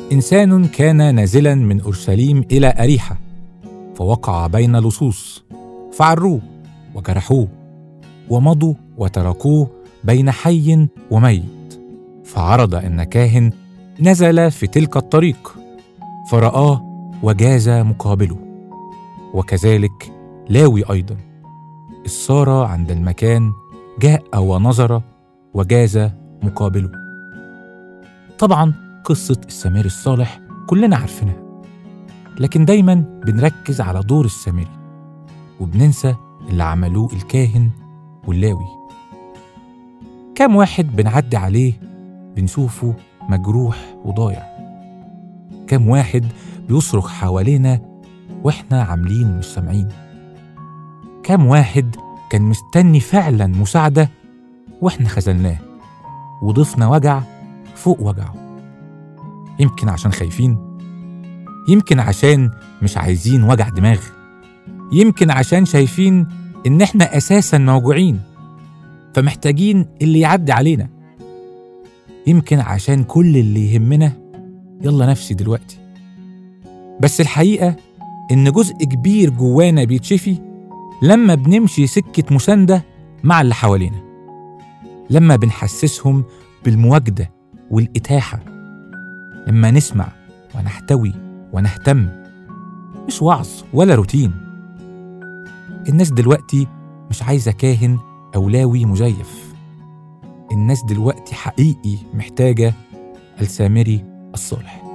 إنسان كان نازلا من أورشليم إلى أريحة فوقع بين لصوص فعروه وجرحوه ومضوا وتركوه بين حي وميت فعرض ان كاهن نزل في تلك الطريق فرآه وجاز مقابله وكذلك لاوي أيضا إذ صار عند المكان جاء ونظر وجاز مقابله طبعا قصة السامري الصالح كلنا عارفينها لكن دايما بنركز على دور السامري وبننسى اللي عملوه الكاهن واللاوي كام واحد بنعدي عليه بنشوفه مجروح وضايع كام واحد بيصرخ حوالينا واحنا عاملين مش سامعين كام واحد كان مستني فعلا مساعدة واحنا خذلناه وضفنا وجع فوق وجعه يمكن عشان خايفين يمكن عشان مش عايزين وجع دماغ يمكن عشان شايفين إن إحنا أساسا موجوعين فمحتاجين اللي يعدي علينا يمكن عشان كل اللي يهمنا يلا نفسي دلوقتي بس الحقيقة إن جزء كبير جوانا بيتشفي لما بنمشي سكة مساندة مع اللي حوالينا لما بنحسسهم بالمواجدة والإتاحة لما نسمع ونحتوي ونهتم مش وعظ ولا روتين الناس دلوقتي مش عايزة كاهن أو لاوي مزيف الناس دلوقتي حقيقي محتاجة السامري الصالح